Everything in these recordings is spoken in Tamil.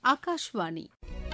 ஆகாஷ்வாணி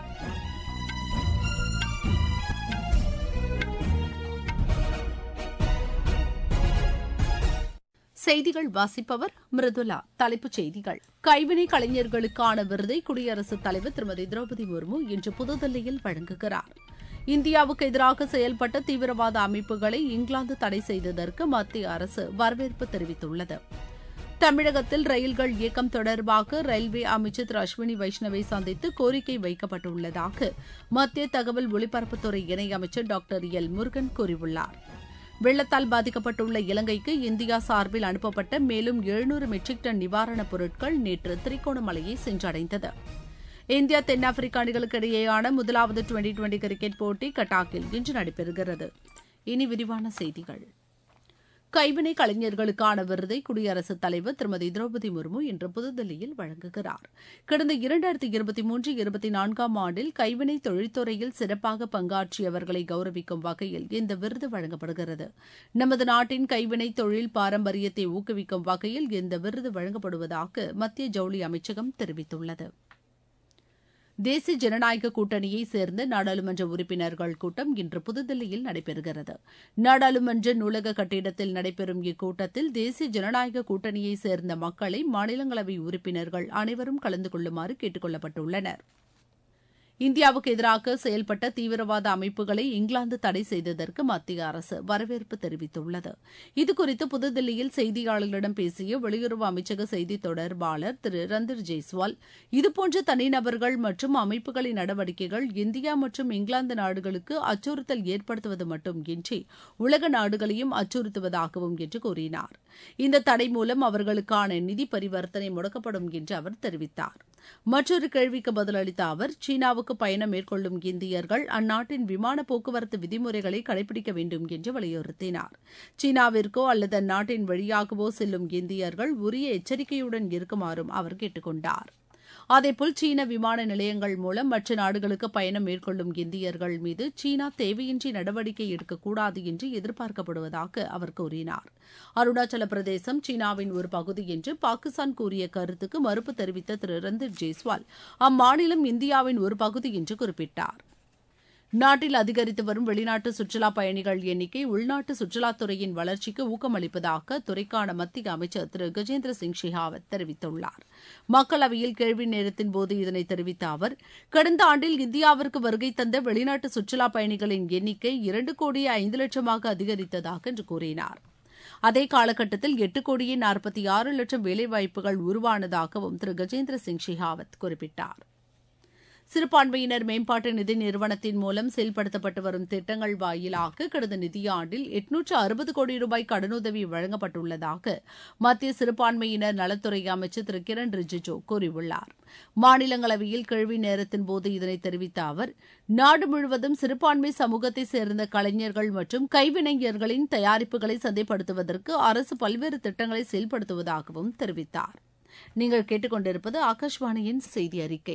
செய்திகள் வாசிப்பவர் மிருதுலா தலைப்புச் செய்திகள் கைவினை கலைஞர்களுக்கான விருதை குடியரசுத் தலைவர் திருமதி திரௌபதி முர்மு இன்று புதுதில்லியில் வழங்குகிறார் இந்தியாவுக்கு எதிராக செயல்பட்ட தீவிரவாத அமைப்புகளை இங்கிலாந்து தடை செய்ததற்கு மத்திய அரசு வரவேற்பு தெரிவித்துள்ளது தமிழகத்தில் ரயில்கள் இயக்கம் தொடர்பாக ரயில்வே அமைச்சர் திரு அஸ்வினி வைஷ்ணவை சந்தித்து கோரிக்கை வைக்கப்பட்டுள்ளதாக மத்திய தகவல் ஒலிபரப்புத்துறை இணையமைச்சர் டாக்டர் எல் முருகன் கூறியுள்ளார் வெள்ளத்தால் பாதிக்கப்பட்டுள்ள இலங்கைக்கு இந்தியா சார்பில் அனுப்பப்பட்ட மேலும் எழுநூறு மெட்ரிக் டன் நிவாரணப் பொருட்கள் நேற்று திரிகோணமலையை சென்றடைந்தது இந்தியா தென்னாப்பிரிக்க அணிகளுக்கு இடையேயான முதலாவது டுவெண்டி டுவெண்டி கிரிக்கெட் போட்டி கட்டாக்கில் இன்று நடைபெறுகிறது இனி விரிவான செய்திகள் கைவினை கலைஞர்களுக்கான விருதை குடியரசுத் தலைவர் திருமதி திரௌபதி முர்மு இன்று புதுதில்லியில் வழங்குகிறார் கடந்த இரண்டாயிரத்தி இருபத்தி மூன்று இருபத்தி நான்காம் ஆண்டில் கைவினை தொழில்துறையில் சிறப்பாக பங்காற்றியவர்களை கௌரவிக்கும் வகையில் இந்த விருது வழங்கப்படுகிறது நமது நாட்டின் கைவினை தொழில் பாரம்பரியத்தை ஊக்குவிக்கும் வகையில் இந்த விருது வழங்கப்படுவதாக மத்திய ஜவுளி அமைச்சகம் தெரிவித்துள்ளது தேசிய ஜனநாயக கூட்டணியை சேர்ந்த நாடாளுமன்ற உறுப்பினர்கள் கூட்டம் இன்று புதுதில்லியில் நடைபெறுகிறது நாடாளுமன்ற நூலக கட்டிடத்தில் நடைபெறும் இக்கூட்டத்தில் தேசிய ஜனநாயக கூட்டணியை சேர்ந்த மக்களை மாநிலங்களவை உறுப்பினர்கள் அனைவரும் கலந்து கொள்ளுமாறு கேட்டுக் கொள்ளப்பட்டுள்ளனர் இந்தியாவுக்கு எதிராக செயல்பட்ட தீவிரவாத அமைப்புகளை இங்கிலாந்து தடை செய்ததற்கு மத்திய அரசு வரவேற்பு தெரிவித்துள்ளது இதுகுறித்து புதுதில்லியில் செய்தியாளர்களிடம் பேசிய வெளியுறவு அமைச்சக செய்தி தொடர்பாளர் திரு ரந்தர் ஜெய்ஸ்வால் இதுபோன்ற தனிநபர்கள் மற்றும் அமைப்புகளின் நடவடிக்கைகள் இந்தியா மற்றும் இங்கிலாந்து நாடுகளுக்கு அச்சுறுத்தல் ஏற்படுத்துவது மட்டுமின்றி உலக நாடுகளையும் அச்சுறுத்துவதாகவும் என்று கூறினார் இந்த தடை மூலம் அவர்களுக்கான நிதி பரிவர்த்தனை முடக்கப்படும் என்று அவர் தெரிவித்தார் மற்றொரு கேள்விக்கு பதிலளித்த அவர் சீனாவுக்கு பயணம் மேற்கொள்ளும் இந்தியர்கள் அந்நாட்டின் விமான போக்குவரத்து விதிமுறைகளை கடைபிடிக்க வேண்டும் என்று வலியுறுத்தினார் சீனாவிற்கோ அல்லது அந்நாட்டின் வழியாகவோ செல்லும் இந்தியர்கள் உரிய எச்சரிக்கையுடன் இருக்குமாறும் அவர் கேட்டுக் கொண்டார் அதேபோல் சீன விமான நிலையங்கள் மூலம் மற்ற நாடுகளுக்கு பயணம் மேற்கொள்ளும் இந்தியர்கள் மீது சீனா தேவையின்றி நடவடிக்கை எடுக்கக்கூடாது என்று எதிர்பார்க்கப்படுவதாக அவர் கூறினார் அருணாச்சல பிரதேசம் சீனாவின் ஒரு பகுதி என்று பாகிஸ்தான் கூறிய கருத்துக்கு மறுப்பு தெரிவித்த திரு ரந்தீப் ஜெய்ஸ்வால் அம்மாநிலம் இந்தியாவின் ஒரு பகுதி என்று குறிப்பிட்டார் நாட்டில் அதிகரித்து வரும் வெளிநாட்டு சுற்றுலா பயணிகள் எண்ணிக்கை உள்நாட்டு சுற்றுலாத்துறையின் வளர்ச்சிக்கு ஊக்கமளிப்பதாக துறைக்கான மத்திய அமைச்சர் திரு கஜேந்திர சிங் ஷெகாவத் தெரிவித்துள்ளார் மக்களவையில் கேள்வி நேரத்தின் போது இதனை தெரிவித்த அவர் கடந்த ஆண்டில் இந்தியாவிற்கு வருகை தந்த வெளிநாட்டு சுற்றுலா பயணிகளின் எண்ணிக்கை இரண்டு கோடியே ஐந்து லட்சமாக அதிகரித்ததாக என்று கூறினார் அதே காலகட்டத்தில் எட்டு கோடியே நாற்பத்தி ஆறு லட்சம் வேலைவாய்ப்புகள் உருவானதாகவும் திரு கஜேந்திர சிங் ஷெகாவத் குறிப்பிட்டார் சிறுபான்மையினர் மேம்பாட்டு நிதி நிறுவனத்தின் மூலம் செயல்படுத்தப்பட்டு வரும் திட்டங்கள் வாயிலாக கடந்த நிதியாண்டில் எட்நூற்று அறுபது கோடி ரூபாய் கடனுதவி வழங்கப்பட்டுள்ளதாக மத்திய சிறுபான்மையினர் நலத்துறை அமைச்சர் திரு கிரண் ரிஜிஜு கூறியுள்ளார் மாநிலங்களவையில் கேள்வி நேரத்தின் போது இதனை தெரிவித்த அவர் நாடு முழுவதும் சிறுபான்மை சமூகத்தை சேர்ந்த கலைஞர்கள் மற்றும் கைவினைஞர்களின் தயாரிப்புகளை சந்தைப்படுத்துவதற்கு அரசு பல்வேறு திட்டங்களை செயல்படுத்துவதாகவும் தெரிவித்தார் நீங்கள் கேட்டுக்கொண்டிருப்பது ஆகாஷ்வாணியின் செய்தி அறிக்கை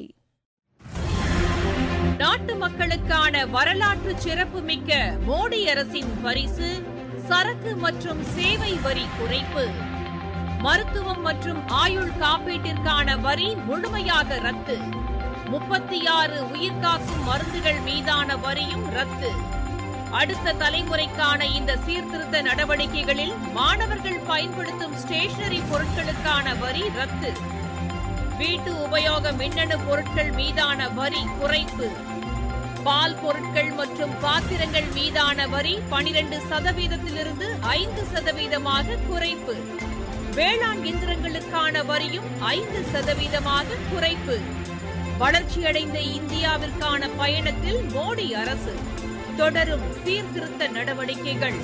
நாட்டு மக்களுக்கான வரலாற்று சிறப்புமிக்க மோடி அரசின் பரிசு சரக்கு மற்றும் சேவை வரி குறைப்பு மருத்துவம் மற்றும் ஆயுள் காப்பீட்டிற்கான வரி முழுமையாக ரத்து முப்பத்தி ஆறு உயிர்காக்கும் மருந்துகள் மீதான வரியும் ரத்து அடுத்த தலைமுறைக்கான இந்த சீர்திருத்த நடவடிக்கைகளில் மாணவர்கள் பயன்படுத்தும் ஸ்டேஷனரி பொருட்களுக்கான வரி ரத்து வீட்டு உபயோக மின்னணு பொருட்கள் மீதான வரி குறைப்பு பால் பொருட்கள் மற்றும் பாத்திரங்கள் மீதான வரி பனிரெண்டு சதவீதத்திலிருந்து ஐந்து சதவீதமாக குறைப்பு வேளாண் இயந்திரங்களுக்கான வரியும் ஐந்து சதவீதமாக குறைப்பு வளர்ச்சியடைந்த இந்தியாவிற்கான பயணத்தில் மோடி அரசு தொடரும் சீர்திருத்த நடவடிக்கைகள்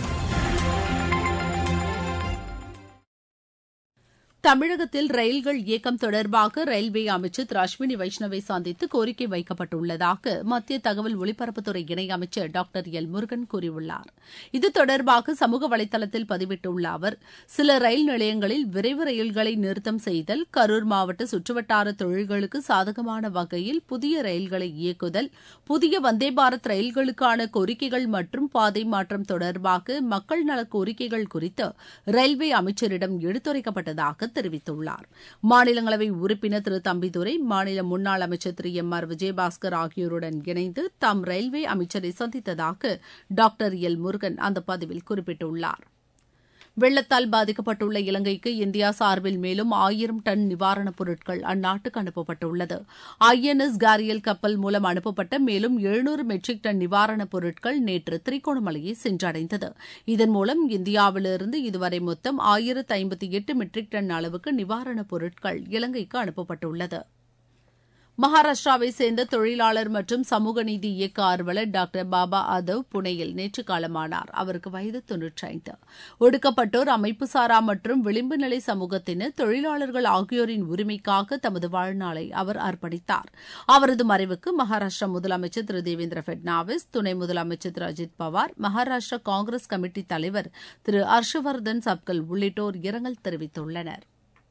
தமிழகத்தில் ரயில்கள் இயக்கம் தொடர்பாக ரயில்வே அமைச்சர் திரு அஸ்வினி வைஷ்ணவை சந்தித்து கோரிக்கை வைக்கப்பட்டுள்ளதாக மத்திய தகவல் ஒலிபரப்புத்துறை இணையமைச்சர் டாக்டர் எல் முருகன் கூறியுள்ளார் இது தொடர்பாக சமூக வலைதளத்தில் பதிவிட்டுள்ள அவர் சில ரயில் நிலையங்களில் விரைவு ரயில்களை நிறுத்தம் செய்தல் கரூர் மாவட்ட சுற்றுவட்டார தொழில்களுக்கு சாதகமான வகையில் புதிய ரயில்களை இயக்குதல் புதிய வந்தே பாரத் ரயில்களுக்கான கோரிக்கைகள் மற்றும் பாதை மாற்றம் தொடர்பாக மக்கள் நல கோரிக்கைகள் குறித்து ரயில்வே அமைச்சரிடம் எடுத்துரைக்கப்பட்டதாக தெரிவித்துள்ளார் மாநிலங்களவை உறுப்பினர் திரு தம்பிதுரை மாநில முன்னாள் அமைச்சர் திரு எம் ஆர் விஜயபாஸ்கர் ஆகியோருடன் இணைந்து தாம் ரயில்வே அமைச்சரை சந்தித்ததாக டாக்டர் எல் முருகன் அந்த பதிவில் குறிப்பிட்டுள்ளார் வெள்ளத்தால் பாதிக்கப்பட்டுள்ள இலங்கைக்கு இந்தியா சார்பில் மேலும் ஆயிரம் டன் நிவாரணப் பொருட்கள் அந்நாட்டுக்கு அனுப்பப்பட்டுள்ளது ஐஎன்எஸ் காரியல் கப்பல் மூலம் அனுப்பப்பட்ட மேலும் எழுநூறு மெட்ரிக் டன் நிவாரணப் பொருட்கள் நேற்று திரிகோணமலையை சென்றடைந்தது இதன் மூலம் இந்தியாவிலிருந்து இதுவரை மொத்தம் ஆயிரத்து ஐம்பத்தி எட்டு மெட்ரிக் டன் அளவுக்கு நிவாரணப் பொருட்கள் இலங்கைக்கு அனுப்பப்பட்டுள்ளது மகாராஷ்டிராவை சேர்ந்த தொழிலாளர் மற்றும் சமூக நீதி இயக்க ஆர்வலர் டாக்டர் பாபா ஆதவ் புனேயில் நேற்று காலமானார் அவருக்கு வயது தொன்னூற்றி ஐந்து ஒடுக்கப்பட்டோர் அமைப்பு சாரா மற்றும் விளிம்பு நிலை சமூகத்தினர் தொழிலாளர்கள் ஆகியோரின் உரிமைக்காக தமது வாழ்நாளை அவர் அர்ப்பணித்தார் அவரது மறைவுக்கு மகாராஷ்டிரா முதலமைச்சர் திரு தேவேந்திர பட்னாவிஸ் துணை முதலமைச்சர் திரு அஜித் பவார் மகாராஷ்டிரா காங்கிரஸ் கமிட்டி தலைவர் திரு ஹர்ஷவர்தன் சப்கல் உள்ளிட்டோர் இரங்கல் தெரிவித்துள்ளனர்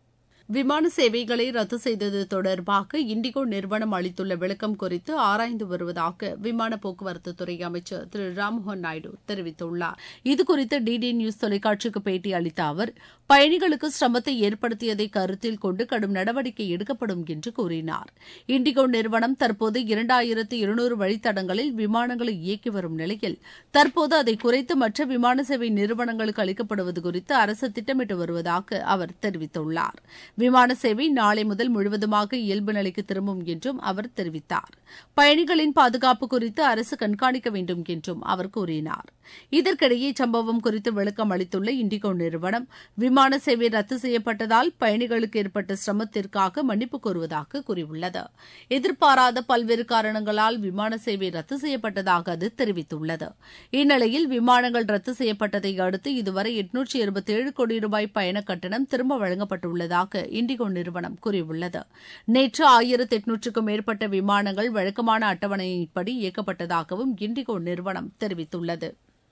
விமான சேவைகளை ரத்து செய்தது தொடர்பாக இண்டிகோ நிறுவனம் அளித்துள்ள விளக்கம் குறித்து ஆராய்ந்து வருவதாக விமான போக்குவரத்து துறை அமைச்சர் திரு ராம்மோகன் நாயுடு தெரிவித்துள்ளார் இதுகுறித்து டிடி நியூஸ் தொலைக்காட்சிக்கு பேட்டி அளித்த அவர் பயணிகளுக்கு சிரமத்தை ஏற்படுத்தியதை கருத்தில் கொண்டு கடும் நடவடிக்கை எடுக்கப்படும் என்று கூறினார் இண்டிகோ நிறுவனம் தற்போது இரண்டாயிரத்து இருநூறு வழித்தடங்களில் விமானங்களை இயக்கி வரும் நிலையில் தற்போது அதை குறைத்து மற்ற விமான சேவை நிறுவனங்களுக்கு அளிக்கப்படுவது குறித்து அரசு திட்டமிட்டு வருவதாக அவர் தெரிவித்துள்ளார் விமான சேவை நாளை முதல் முழுவதுமாக இயல்பு நிலைக்கு திரும்பும் என்றும் அவர் தெரிவித்தார் பயணிகளின் பாதுகாப்பு குறித்து அரசு கண்காணிக்க வேண்டும் என்றும் அவர் கூறினார் இதற்கிடையே சம்பவம் குறித்து விளக்கம் அளித்துள்ள இண்டிகோ நிறுவனம் விமான சேவை ரத்து செய்யப்பட்டதால் பயணிகளுக்கு ஏற்பட்ட சிரமத்திற்காக மன்னிப்பு கோருவதாக கூறியுள்ளது எதிர்பாராத பல்வேறு காரணங்களால் விமான சேவை ரத்து செய்யப்பட்டதாக அது தெரிவித்துள்ளது இந்நிலையில் விமானங்கள் ரத்து செய்யப்பட்டதை அடுத்து இதுவரை எட்நூற்றி இருபத்தேழு கோடி ரூபாய் பயண கட்டணம் திரும்ப வழங்கப்பட்டுள்ளதாக இண்டிகோ நிறுவனம் கூறியுள்ளது நேற்று ஆயிரத்து எட்நூற்றுக்கும் மேற்பட்ட விமானங்கள் வழக்கமான அட்டவணையின்படி இயக்கப்பட்டதாகவும் இண்டிகோ நிறுவனம் தெரிவித்துள்ளது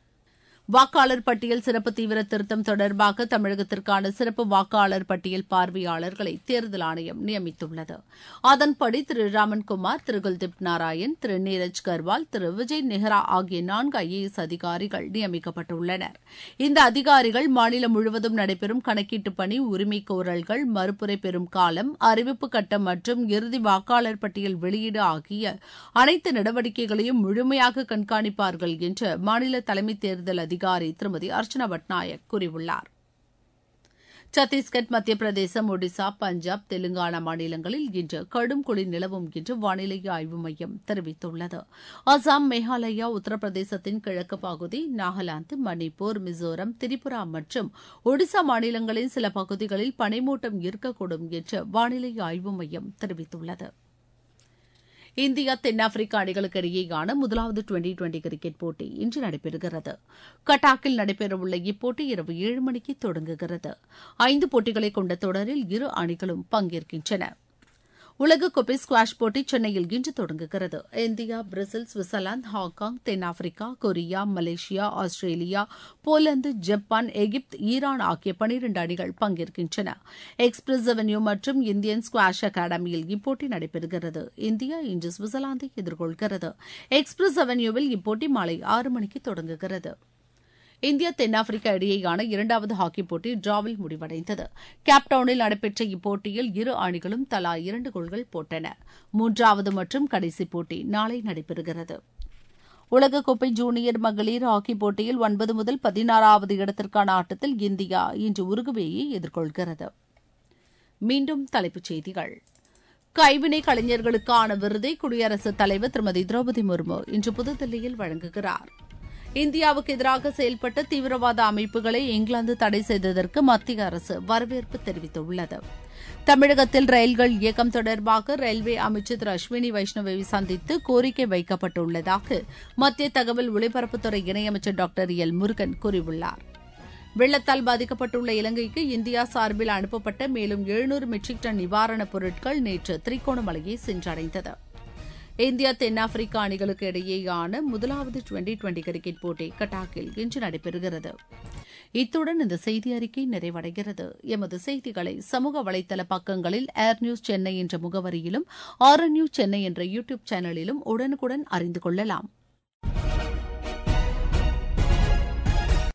வாக்காளர் பட்டியல் சிறப்பு தீவிர திருத்தம் தொடர்பாக தமிழகத்திற்கான சிறப்பு வாக்காளர் பட்டியல் பார்வையாளர்களை தேர்தல் ஆணையம் நியமித்துள்ளது அதன்படி திரு ராமன்குமார் திரு குல்தீப் நாராயண் திரு நீரஜ் கர்வால் திரு விஜய் நெஹ்ரா ஆகிய நான்கு ஐஏஎஸ் அதிகாரிகள் நியமிக்கப்பட்டுள்ளனர் இந்த அதிகாரிகள் மாநிலம் முழுவதும் நடைபெறும் கணக்கீட்டு பணி உரிமை கோரல்கள் மறுப்புரை பெறும் காலம் அறிவிப்பு கட்டம் மற்றும் இறுதி வாக்காளர் பட்டியல் வெளியீடு ஆகிய அனைத்து நடவடிக்கைகளையும் முழுமையாக கண்காணிப்பார்கள் என்று மாநில தலைமை தேர்தல் அதிகாரி திருமதி அர்ச்சனா பட்நாயக் கூறியுள்ளார் சத்தீஸ்கர் மத்திய பிரதேசம் ஒடிசா பஞ்சாப் தெலுங்கானா மாநிலங்களில் இன்று கடும் குளிர் நிலவும் என்று வானிலை ஆய்வு மையம் தெரிவித்துள்ளது அசாம் மேகாலயா உத்தரப்பிரதேசத்தின் கிழக்கு பகுதி நாகாலாந்து மணிப்பூர் மிசோரம் திரிபுரா மற்றும் ஒடிசா மாநிலங்களின் சில பகுதிகளில் பனிமூட்டம் இருக்கக்கூடும் என்று வானிலை ஆய்வு மையம் தெரிவித்துள்ளது இந்தியா தென்னாப்பிரிக்கா அணிகளுக்கு இடையேயான முதலாவது டுவெண்டி டுவெண்டி கிரிக்கெட் போட்டி இன்று நடைபெறுகிறது கட்டாக்கில் நடைபெறவுள்ள இப்போட்டி இரவு ஏழு மணிக்கு தொடங்குகிறது ஐந்து போட்டிகளை கொண்ட தொடரில் இரு அணிகளும் பங்கேற்கின்றன உலகக்கோப்பை ஸ்குவாஷ் போட்டி சென்னையில் இன்று தொடங்குகிறது இந்தியா பிரேசில் சுவிட்சர்லாந்து ஹாங்காங் தென்னாப்பிரிக்கா கொரியா மலேசியா ஆஸ்திரேலியா போலந்து ஜப்பான் எகிப்து ஈரான் ஆகிய பனிரண்டு அணிகள் பங்கேற்கின்றன எக்ஸ்பிரஸ் அவென்யூ மற்றும் இந்தியன் ஸ்குவாஷ் அகாடமியில் இப்போட்டி நடைபெறுகிறது இந்தியா இன்று சுவிட்சர்லாந்தை எதிர்கொள்கிறது எக்ஸ்பிரஸ் அவென்யூவில் இப்போட்டி மாலை ஆறு மணிக்கு தொடங்குகிறது இந்தியா தென்னாப்பிரிக்கா இடையேயான இரண்டாவது ஹாக்கி போட்டி டிராவில் முடிவடைந்தது கேப்டவுனில் நடைபெற்ற இப்போட்டியில் இரு அணிகளும் தலா இரண்டு கோல்கள் போட்டன மூன்றாவது மற்றும் கடைசி போட்டி நாளை நடைபெறுகிறது உலகக்கோப்பை ஜூனியர் மகளிர் ஹாக்கி போட்டியில் ஒன்பது முதல் பதினாறாவது இடத்திற்கான ஆட்டத்தில் இந்தியா இன்று உருகுவேயை எதிர்கொள்கிறது மீண்டும் தலைப்புச் செய்திகள் கைவினை கலைஞர்களுக்கான விருதை குடியரசுத் தலைவர் திருமதி திரௌபதி முர்மு இன்று புதுதில்லியில் வழங்குகிறார் இந்தியாவுக்கு எதிராக செயல்பட்ட தீவிரவாத அமைப்புகளை இங்கிலாந்து தடை செய்ததற்கு மத்திய அரசு வரவேற்பு தெரிவித்துள்ளது தமிழகத்தில் ரயில்கள் இயக்கம் தொடர்பாக ரயில்வே அமைச்சர் திரு அஸ்வினி வைஷ்ணவை சந்தித்து கோரிக்கை வைக்கப்பட்டுள்ளதாக மத்திய தகவல் ஒலிபரப்புத்துறை இணையமைச்சர் டாக்டர் எல் முருகன் கூறியுள்ளார் வெள்ளத்தால் பாதிக்கப்பட்டுள்ள இலங்கைக்கு இந்தியா சார்பில் அனுப்பப்பட்ட மேலும் எழுநூறு மெட்ரிக் டன் நிவாரணப் பொருட்கள் நேற்று திரிகோணமலையை சென்றடைந்தது இந்தியா தென்னாப்பிரிக்கா அணிகளுக்கு இடையேயான முதலாவது டுவெண்டி டுவெண்டி கிரிக்கெட் போட்டி கட்டாக்கில் இன்று நடைபெறுகிறது இத்துடன் இந்த செய்தி அறிக்கை நிறைவடைகிறது எமது செய்திகளை சமூக வலைதள பக்கங்களில் ஏர் நியூஸ் சென்னை என்ற முகவரியிலும் ஆர் நியூஸ் சென்னை என்ற யூ டியூப் சேனலிலும் உடனுக்குடன் அறிந்து கொள்ளலாம்